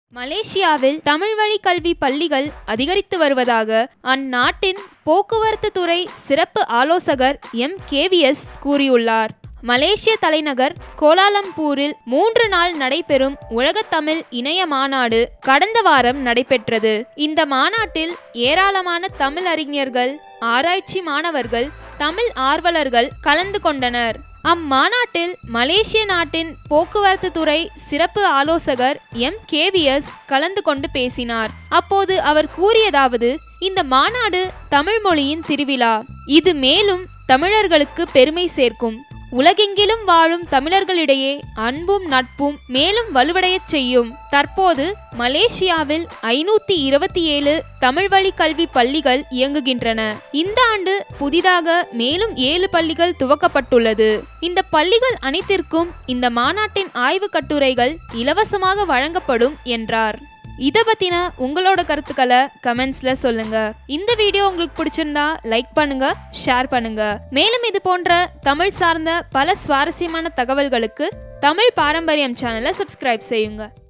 மலேசியாவில் தமிழ் வழி கல்வி பள்ளிகள் அதிகரித்து வருவதாக அந்நாட்டின் போக்குவரத்து துறை சிறப்பு ஆலோசகர் எம் கேவிஎஸ் கூறியுள்ளார் மலேசிய தலைநகர் கோலாலம்பூரில் மூன்று நாள் நடைபெறும் உலகத் தமிழ் இணைய மாநாடு கடந்த வாரம் நடைபெற்றது இந்த மாநாட்டில் ஏராளமான தமிழ் அறிஞர்கள் ஆராய்ச்சி மாணவர்கள் தமிழ் ஆர்வலர்கள் கலந்து கொண்டனர் அம்மாநாட்டில் மலேசிய நாட்டின் போக்குவரத்து துறை சிறப்பு ஆலோசகர் எம் கேவிஎஸ் கலந்து கொண்டு பேசினார் அப்போது அவர் கூறியதாவது இந்த மாநாடு தமிழ் மொழியின் திருவிழா இது மேலும் தமிழர்களுக்கு பெருமை சேர்க்கும் உலகெங்கிலும் வாழும் தமிழர்களிடையே அன்பும் நட்பும் மேலும் வலுவடையச் செய்யும் தற்போது மலேசியாவில் ஐநூத்தி இருபத்தி ஏழு தமிழ் வழி கல்வி பள்ளிகள் இயங்குகின்றன இந்த ஆண்டு புதிதாக மேலும் ஏழு பள்ளிகள் துவக்கப்பட்டுள்ளது இந்த பள்ளிகள் அனைத்திற்கும் இந்த மாநாட்டின் ஆய்வு கட்டுரைகள் இலவசமாக வழங்கப்படும் என்றார் இதை பத்தின உங்களோட கருத்துக்களை கமெண்ட்ஸ்ல சொல்லுங்க இந்த வீடியோ உங்களுக்கு பிடிச்சிருந்தா லைக் பண்ணுங்க ஷேர் பண்ணுங்க மேலும் இது போன்ற தமிழ் சார்ந்த பல சுவாரஸ்யமான தகவல்களுக்கு தமிழ் பாரம்பரியம் சேனலை சப்ஸ்கிரைப் செய்யுங்க